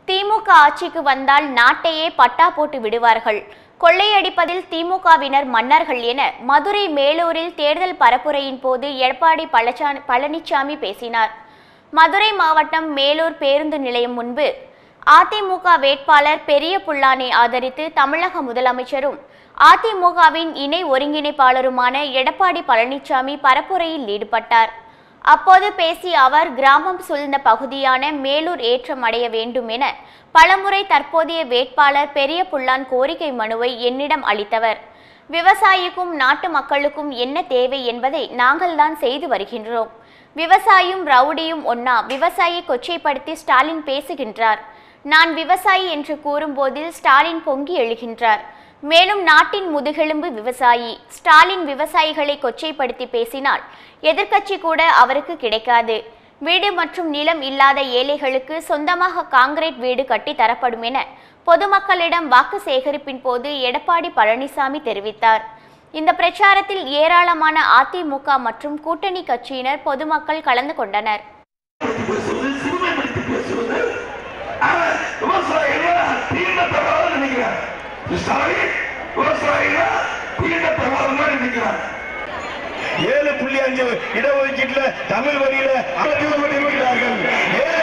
திமுக ஆட்சிக்கு வந்தால் நாட்டையே பட்டா போட்டு விடுவார்கள் கொள்ளையடிப்பதில் திமுகவினர் மன்னர்கள் என மதுரை மேலூரில் தேர்தல் பரப்புரையின் போது எடப்பாடி பழச்சா- பழனிசாமி பேசினார் மதுரை மாவட்டம் மேலூர் பேருந்து நிலையம் முன்பு அதிமுக வேட்பாளர் பெரிய புல்லானை ஆதரித்து தமிழக முதலமைச்சரும் அதிமுகவின் இணை ஒருங்கிணைப்பாளருமான எடப்பாடி பழனிசாமி பரப்புரையில் ஈடுபட்டார் அப்போது பேசிய அவர் கிராமம் சூழ்ந்த பகுதியான மேலூர் ஏற்றம் அடைய வேண்டும் என பலமுறை தற்போதைய வேட்பாளர் பெரிய புல்லான் கோரிக்கை மனுவை என்னிடம் அளித்தவர் விவசாயிக்கும் நாட்டு மக்களுக்கும் என்ன தேவை என்பதை நாங்கள்தான் செய்து வருகின்றோம் விவசாயியும் ரவுடியும் ஒன்னா விவசாயியை கொச்சைப்படுத்தி ஸ்டாலின் பேசுகின்றார் நான் விவசாயி என்று கூறும்போதில் ஸ்டாலின் பொங்கி எழுகின்றார் மேலும் நாட்டின் முதுகெலும்பு விவசாயி ஸ்டாலின் விவசாயிகளை கொச்சைப்படுத்தி பேசினால் எதிர்க்கட்சி கூட அவருக்கு கிடைக்காது வீடு மற்றும் நிலம் இல்லாத ஏழைகளுக்கு சொந்தமாக காங்கிரீட் வீடு கட்டி தரப்படும் என பொதுமக்களிடம் வாக்கு சேகரிப்பின் போது எடப்பாடி பழனிசாமி தெரிவித்தார் இந்த பிரச்சாரத்தில் ஏராளமான அதிமுக மற்றும் கூட்டணி கட்சியினர் பொதுமக்கள் கலந்து கொண்டனர் பேசுவது சிறுமைப்படுத்தி பேசுவது அவன் விவசாயிகள தீண்டத்தகாத நினைக்கிறார் ஸ்டாலின் விவசாயிகள தீண்டத்தகாத நினைக்கிறார் ஏழு புள்ளி அஞ்சு இடஒதுக்கீட்டுல தமிழ் வரியில அமைச்சர் இருக்கிறார்கள் ஏழு